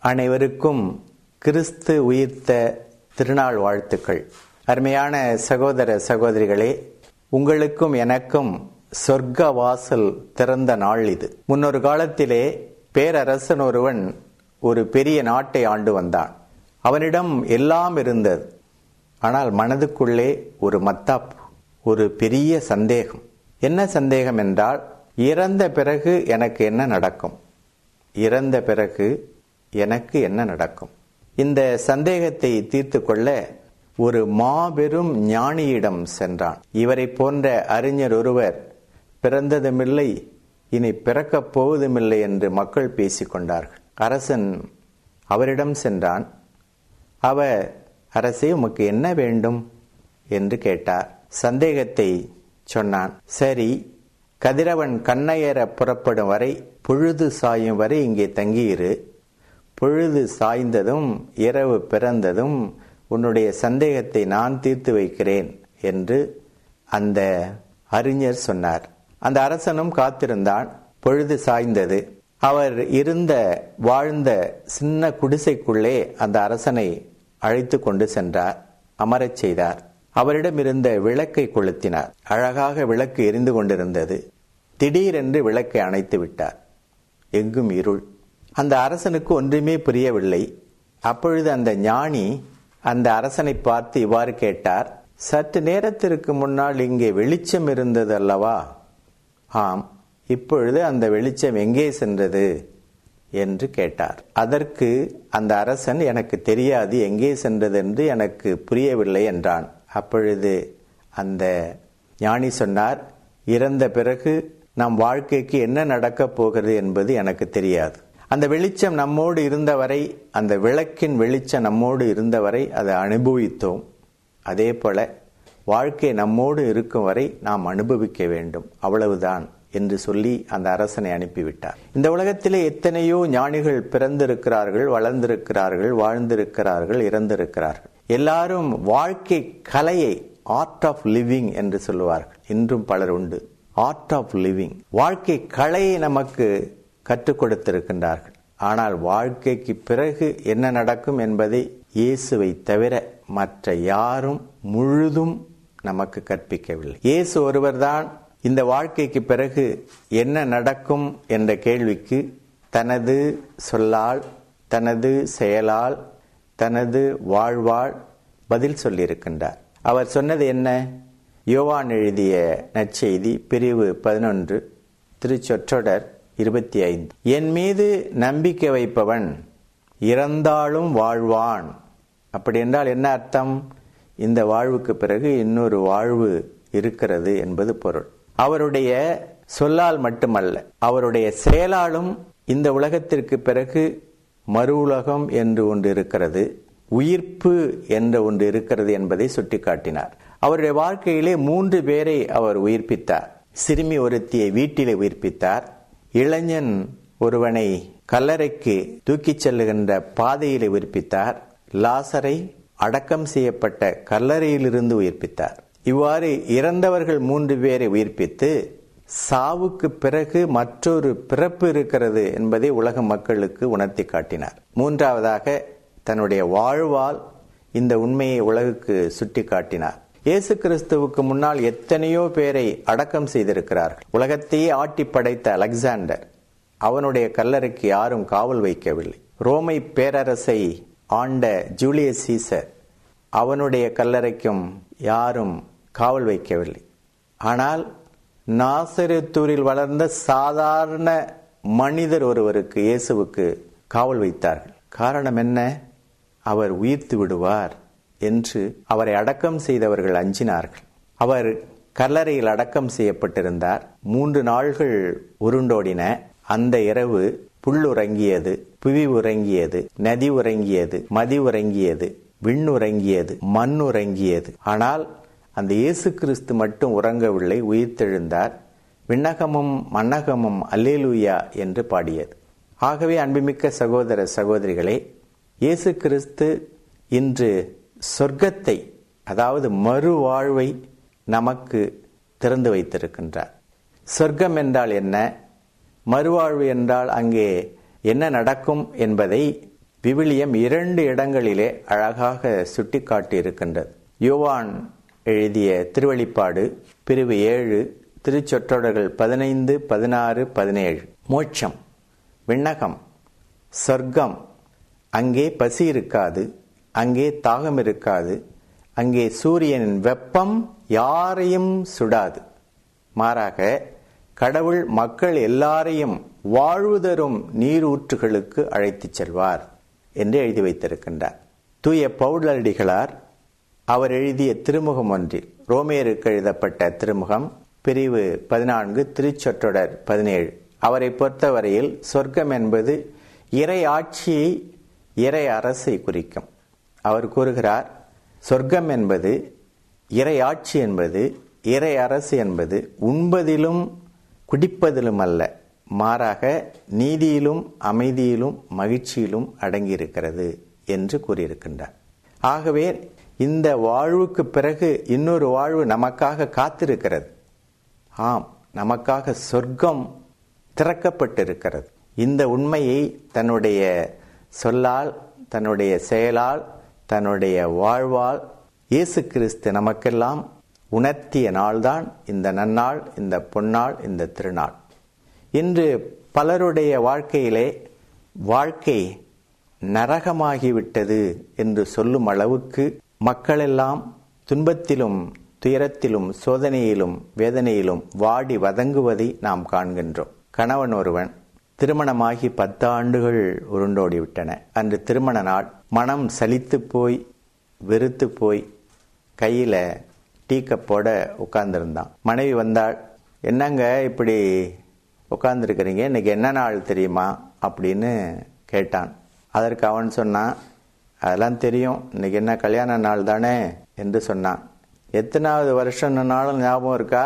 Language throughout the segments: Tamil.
அனைவருக்கும் கிறிஸ்து உயிர்த்த திருநாள் வாழ்த்துக்கள் அருமையான சகோதர சகோதரிகளே உங்களுக்கும் எனக்கும் சொர்க்க வாசல் திறந்த நாள் இது முன்னொரு காலத்திலே பேரரசன் ஒருவன் ஒரு பெரிய நாட்டை ஆண்டு வந்தான் அவனிடம் எல்லாம் இருந்தது ஆனால் மனதுக்குள்ளே ஒரு மத்தாப்பு ஒரு பெரிய சந்தேகம் என்ன சந்தேகம் என்றால் இறந்த பிறகு எனக்கு என்ன நடக்கும் இறந்த பிறகு எனக்கு என்ன நடக்கும் இந்த சந்தேகத்தை தீர்த்து கொள்ள ஒரு மாபெரும் ஞானியிடம் சென்றான் இவரை போன்ற அறிஞர் ஒருவர் பிறந்ததுமில்லை இனி பிறக்கப் போவதுமில்லை என்று மக்கள் பேசிக்கொண்டார்கள் அரசன் அவரிடம் சென்றான் அவர் அரசே உமக்கு என்ன வேண்டும் என்று கேட்டார் சந்தேகத்தை சொன்னான் சரி கதிரவன் கண்ணையற புறப்படும் வரை பொழுது சாயும் வரை இங்கே தங்கியிரு பொழுது சாய்ந்ததும் இரவு பிறந்ததும் உன்னுடைய சந்தேகத்தை நான் தீர்த்து வைக்கிறேன் என்று அந்த அறிஞர் சொன்னார் அந்த அரசனும் காத்திருந்தான் பொழுது சாய்ந்தது அவர் இருந்த வாழ்ந்த சின்ன குடிசைக்குள்ளே அந்த அரசனை அழைத்து கொண்டு சென்றார் அமரச் செய்தார் அவரிடம் இருந்த விளக்கை கொளுத்தினார் அழகாக விளக்கு எரிந்து கொண்டிருந்தது திடீரென்று விளக்கை அணைத்து விட்டார் எங்கும் இருள் அந்த அரசனுக்கு ஒன்றுமே புரியவில்லை அப்பொழுது அந்த ஞானி அந்த அரசனை பார்த்து இவ்வாறு கேட்டார் சற்று நேரத்திற்கு முன்னால் இங்கே வெளிச்சம் இருந்தது அல்லவா ஆம் இப்பொழுது அந்த வெளிச்சம் எங்கே சென்றது என்று கேட்டார் அதற்கு அந்த அரசன் எனக்கு தெரியாது எங்கே சென்றது என்று எனக்கு புரியவில்லை என்றான் அப்பொழுது அந்த ஞானி சொன்னார் இறந்த பிறகு நம் வாழ்க்கைக்கு என்ன நடக்கப் போகிறது என்பது எனக்கு தெரியாது அந்த வெளிச்சம் நம்மோடு இருந்தவரை அந்த விளக்கின் வெளிச்சம் நம்மோடு இருந்தவரை அதை அனுபவித்தோம் அதே போல வாழ்க்கை நம்மோடு இருக்கும் வரை நாம் அனுபவிக்க வேண்டும் அவ்வளவுதான் என்று சொல்லி அந்த அரசனை அனுப்பிவிட்டார் இந்த உலகத்திலே எத்தனையோ ஞானிகள் பிறந்திருக்கிறார்கள் வளர்ந்திருக்கிறார்கள் வாழ்ந்திருக்கிறார்கள் இறந்திருக்கிறார்கள் எல்லாரும் வாழ்க்கை கலையை ஆர்ட் ஆஃப் லிவிங் என்று சொல்லுவார்கள் இன்றும் பலர் உண்டு ஆர்ட் ஆஃப் லிவிங் வாழ்க்கை கலையை நமக்கு கற்றுக் கொடுத்திருக்கின்றார்கள் ஆனால் வாழ்க்கைக்கு பிறகு என்ன நடக்கும் என்பதை இயேசுவை தவிர மற்ற யாரும் முழுதும் நமக்கு கற்பிக்கவில்லை இயேசு ஒருவர்தான் இந்த வாழ்க்கைக்கு பிறகு என்ன நடக்கும் என்ற கேள்விக்கு தனது சொல்லால் தனது செயலால் தனது வாழ்வாள் பதில் சொல்லியிருக்கின்றார் அவர் சொன்னது என்ன யோவான் எழுதிய நற்செய்தி பிரிவு பதினொன்று திருச்சொற்றொடர் இருபத்தி ஐந்து என் மீது நம்பிக்கை வைப்பவன் இறந்தாலும் வாழ்வான் அப்படி என்றால் என்ன அர்த்தம் இந்த வாழ்வுக்கு பிறகு இன்னொரு வாழ்வு இருக்கிறது என்பது பொருள் அவருடைய சொல்லால் மட்டுமல்ல அவருடைய செயலாலும் இந்த உலகத்திற்கு பிறகு மறு உலகம் என்று ஒன்று இருக்கிறது உயிர்ப்பு என்ற ஒன்று இருக்கிறது என்பதை சுட்டிக்காட்டினார் அவருடைய வாழ்க்கையிலே மூன்று பேரை அவர் உயிர்ப்பித்தார் சிறுமி ஒருத்தியை வீட்டிலே உயிர்ப்பித்தார் இளைஞன் ஒருவனை கல்லறைக்கு தூக்கிச் செல்லுகின்ற பாதையிலே உயிர்ப்பித்தார் லாசரை அடக்கம் செய்யப்பட்ட கல்லறையிலிருந்து உயிர்ப்பித்தார் இவ்வாறு இறந்தவர்கள் மூன்று பேரை உயிர்ப்பித்து சாவுக்கு பிறகு மற்றொரு பிறப்பு இருக்கிறது என்பதை உலக மக்களுக்கு உணர்த்தி காட்டினார் மூன்றாவதாக தன்னுடைய வாழ்வால் இந்த உண்மையை உலகுக்கு சுட்டி காட்டினார் இயேசு கிறிஸ்துவுக்கு முன்னால் எத்தனையோ பேரை அடக்கம் செய்திருக்கிறார்கள் உலகத்தையே ஆட்டி படைத்த அலெக்சாண்டர் அவனுடைய கல்லறைக்கு யாரும் காவல் வைக்கவில்லை ரோமை பேரரசை ஆண்ட ஜூலியஸ் சீசர் அவனுடைய கல்லறைக்கும் யாரும் காவல் வைக்கவில்லை ஆனால் நாசரத்தூரில் வளர்ந்த சாதாரண மனிதர் ஒருவருக்கு இயேசுவுக்கு காவல் வைத்தார்கள் காரணம் என்ன அவர் உயிர்த்து விடுவார் என்று அவரை அடக்கம் செய்தவர்கள் அஞ்சினார்கள் அவர் கல்லறையில் அடக்கம் செய்யப்பட்டிருந்தார் மூன்று நாள்கள் உருண்டோடின அந்த இரவு புல் உறங்கியது புவி உறங்கியது நதி உறங்கியது மதி உறங்கியது விண் உறங்கியது மண் உறங்கியது ஆனால் அந்த இயேசு கிறிஸ்து மட்டும் உறங்கவில்லை உயிர்த்தெழுந்தார் விண்ணகமும் மன்னகமும் அல்லேலூயா என்று பாடியது ஆகவே அன்புமிக்க சகோதர சகோதரிகளே இயேசு கிறிஸ்து இன்று சொர்க்கத்தை அதாவது மறுவாழ்வை நமக்கு திறந்து வைத்திருக்கின்றார் சொர்க்கம் என்றால் என்ன மறுவாழ்வு என்றால் அங்கே என்ன நடக்கும் என்பதை விவிலியம் இரண்டு இடங்களிலே அழகாக சுட்டிக்காட்டி இருக்கின்றது யோவான் எழுதிய திருவழிப்பாடு பிரிவு ஏழு திருச்சொற்றொடர்கள் பதினைந்து பதினாறு பதினேழு மோட்சம் விண்ணகம் சொர்க்கம் அங்கே பசி இருக்காது அங்கே தாகம் இருக்காது அங்கே சூரியனின் வெப்பம் யாரையும் சுடாது மாறாக கடவுள் மக்கள் எல்லாரையும் வாழ்வு தரும் நீரூற்றுகளுக்கு அழைத்துச் செல்வார் என்று எழுதி வைத்திருக்கின்றார் தூய பவுடலடிகளார் அவர் எழுதிய திருமுகம் ஒன்றில் ரோமேருக்கு எழுதப்பட்ட திருமுகம் பிரிவு பதினான்கு திருச்சொற்றொடர் பதினேழு அவரை பொறுத்தவரையில் சொர்க்கம் என்பது இறை ஆட்சியை இறை அரசை குறிக்கும் அவர் கூறுகிறார் சொர்க்கம் என்பது இறை ஆட்சி என்பது இறை அரசு என்பது உண்பதிலும் குடிப்பதிலும் அல்ல மாறாக நீதியிலும் அமைதியிலும் மகிழ்ச்சியிலும் அடங்கியிருக்கிறது என்று கூறியிருக்கின்றார் ஆகவே இந்த வாழ்வுக்கு பிறகு இன்னொரு வாழ்வு நமக்காக காத்திருக்கிறது ஆம் நமக்காக சொர்க்கம் திறக்கப்பட்டிருக்கிறது இந்த உண்மையை தன்னுடைய சொல்லால் தன்னுடைய செயலால் தன்னுடைய வாழ்வால் இயேசு கிறிஸ்து நமக்கெல்லாம் உணர்த்திய நாள்தான் இந்த நன்னாள் இந்த பொன்னாள் இந்த திருநாள் இன்று பலருடைய வாழ்க்கையிலே வாழ்க்கை நரகமாகிவிட்டது என்று சொல்லும் அளவுக்கு மக்களெல்லாம் துன்பத்திலும் துயரத்திலும் சோதனையிலும் வேதனையிலும் வாடி வதங்குவதை நாம் காண்கின்றோம் கணவன் ஒருவன் திருமணமாகி பத்து ஆண்டுகள் உருண்டோடிவிட்டன அன்று திருமண நாள் மனம் சலித்து போய் வெறுத்து போய் கையில டீ கப்போட உட்கார்ந்துருந்தான் மனைவி வந்தாள் என்னங்க இப்படி உட்கார்ந்துருக்கிறீங்க இன்னைக்கு என்ன நாள் தெரியுமா அப்படின்னு கேட்டான் அதற்கு அவன் சொன்னான் அதெல்லாம் தெரியும் இன்னைக்கு என்ன கல்யாண நாள் தானே என்று சொன்னான் எத்தனாவது வருஷம்னாலும் ஞாபகம் இருக்கா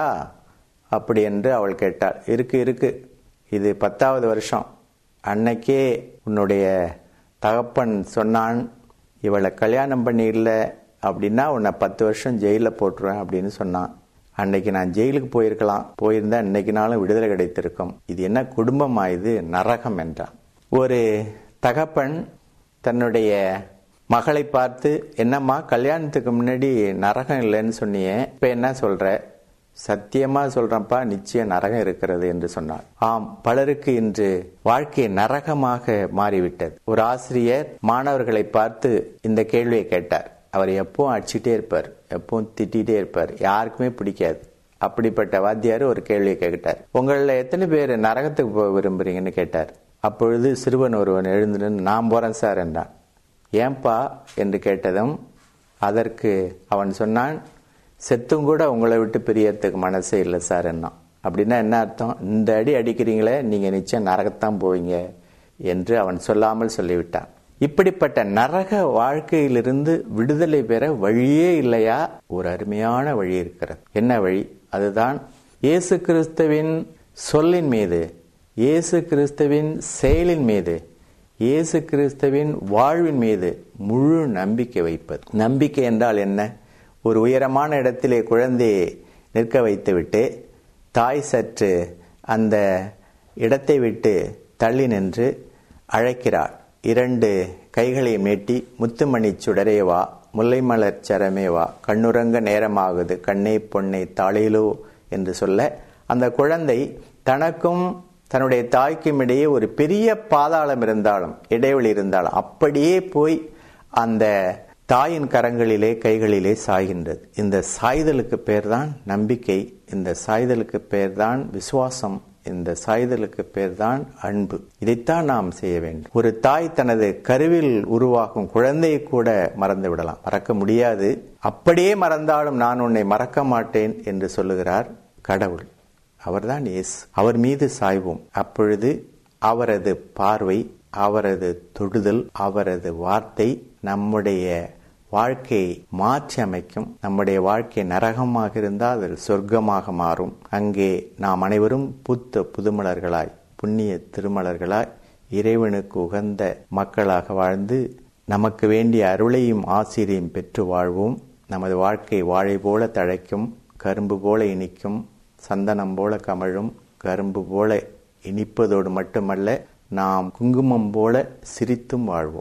அப்படி என்று அவள் கேட்டாள் இருக்கு இருக்கு இது பத்தாவது வருஷம் அன்னைக்கே உன்னுடைய தகப்பன் சொன்னான் இவளை கல்யாணம் பண்ணி இல்லை அப்படின்னா உன்னை பத்து வருஷம் ஜெயிலில் போட்டுருவேன் அப்படின்னு சொன்னான் அன்னைக்கு நான் ஜெயிலுக்கு போயிருக்கலாம் போயிருந்தா இன்னைக்கு நாளும் விடுதலை கிடைத்திருக்கும் இது என்ன குடும்பமா இது நரகம் என்றான் ஒரு தகப்பன் தன்னுடைய மகளை பார்த்து என்னம்மா கல்யாணத்துக்கு முன்னாடி நரகம் இல்லைன்னு சொன்னியே இப்ப என்ன சொல்ற சத்தியமா சொல்றேன்ப்பா நிச்சயம் நரகம் இருக்கிறது என்று சொன்னார் ஆம் பலருக்கு இன்று வாழ்க்கை நரகமாக மாறிவிட்டது ஒரு ஆசிரியர் மாணவர்களை பார்த்து இந்த கேள்வியை கேட்டார் அவர் எப்பவும் அடிச்சுட்டே இருப்பார் எப்பவும் திட்டிகிட்டே இருப்பார் யாருக்குமே பிடிக்காது அப்படிப்பட்ட வாத்தியார் ஒரு கேள்வியை கேட்டார் உங்களில் எத்தனை பேர் நரகத்துக்கு போக விரும்புறீங்கன்னு கேட்டார் அப்பொழுது சிறுவன் ஒருவன் எழுந்து நான் போறேன் சார் என்றான் ஏன்பா என்று கேட்டதும் அதற்கு அவன் சொன்னான் செத்தும் கூட உங்களை விட்டு பிரியறதுக்கு மனசே இல்லை சார் என்ன அப்படின்னா என்ன அர்த்தம் இந்த அடி அடிக்கிறீங்களே நீங்க நிச்சயம் நரகத்தான் போவீங்க என்று அவன் சொல்லாமல் சொல்லிவிட்டான் இப்படிப்பட்ட நரக வாழ்க்கையிலிருந்து விடுதலை பெற வழியே இல்லையா ஒரு அருமையான வழி இருக்கிறது என்ன வழி அதுதான் இயேசு கிறிஸ்துவின் சொல்லின் மீது இயேசு கிறிஸ்துவின் செயலின் மீது இயேசு கிறிஸ்துவின் வாழ்வின் மீது முழு நம்பிக்கை வைப்பது நம்பிக்கை என்றால் என்ன ஒரு உயரமான இடத்திலே குழந்தையை நிற்க வைத்துவிட்டு தாய் சற்று அந்த இடத்தை விட்டு தள்ளி நின்று அழைக்கிறாள் இரண்டு கைகளை நீட்டி முத்துமணி சுடரே வா முல்லை மலர் சரமே வா கண்ணுறங்க நேரமாகுது கண்ணே பொன்னை தாளிலோ என்று சொல்ல அந்த குழந்தை தனக்கும் தன்னுடைய தாய்க்கும் இடையே ஒரு பெரிய பாதாளம் இருந்தாலும் இடைவெளி இருந்தாலும் அப்படியே போய் அந்த தாயின் கரங்களிலே கைகளிலே சாய்கின்றது இந்த சாய்தலுக்கு பேர்தான் நம்பிக்கை இந்த சாய்தலுக்கு பேர்தான் விசுவாசம் இந்த சாய்தலுக்கு பேர்தான் அன்பு இதைத்தான் நாம் செய்ய வேண்டும் ஒரு தாய் தனது கருவில் உருவாகும் குழந்தையை கூட மறந்து விடலாம் மறக்க முடியாது அப்படியே மறந்தாலும் நான் உன்னை மறக்க மாட்டேன் என்று சொல்லுகிறார் கடவுள் அவர்தான் இயேசு அவர் மீது சாய்வோம் அப்பொழுது அவரது பார்வை அவரது தொடுதல் அவரது வார்த்தை நம்முடைய வாழ்க்கையை மாற்றி அமைக்கும் நம்முடைய வாழ்க்கை நரகமாக இருந்தால் அது சொர்க்கமாக மாறும் அங்கே நாம் அனைவரும் புத்த புதுமலர்களாய் புண்ணிய திருமலர்களாய் இறைவனுக்கு உகந்த மக்களாக வாழ்ந்து நமக்கு வேண்டிய அருளையும் ஆசிரியம் பெற்று வாழ்வோம் நமது வாழ்க்கை வாழை போல தழைக்கும் கரும்பு போல இனிக்கும் சந்தனம் போல கமழும் கரும்பு போல இனிப்பதோடு மட்டுமல்ல நாம் குங்குமம் போல சிரித்தும் வாழ்வோம்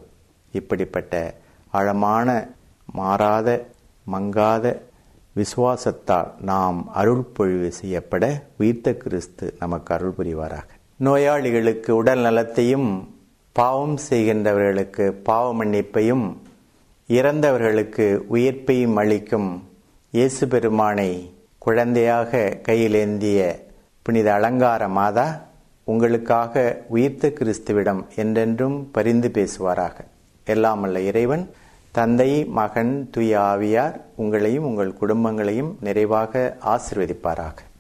இப்படிப்பட்ட ஆழமான மாறாத மங்காத விசுவாசத்தால் நாம் அருள் பொழிவு செய்யப்பட உயிர்த்த கிறிஸ்து நமக்கு அருள் புரிவாராக நோயாளிகளுக்கு உடல் நலத்தையும் பாவம் செய்கின்றவர்களுக்கு பாவ மன்னிப்பையும் இறந்தவர்களுக்கு உயிர்ப்பையும் அளிக்கும் இயேசு பெருமானை குழந்தையாக கையிலேந்திய புனித அலங்கார மாதா உங்களுக்காக உயிர்த்த கிறிஸ்துவிடம் என்றென்றும் பரிந்து பேசுவாராக எல்லாம் அல்ல இறைவன் தந்தை மகன் துய ஆவியார் உங்களையும் உங்கள் குடும்பங்களையும் நிறைவாக ஆசிர்வதிப்பாராக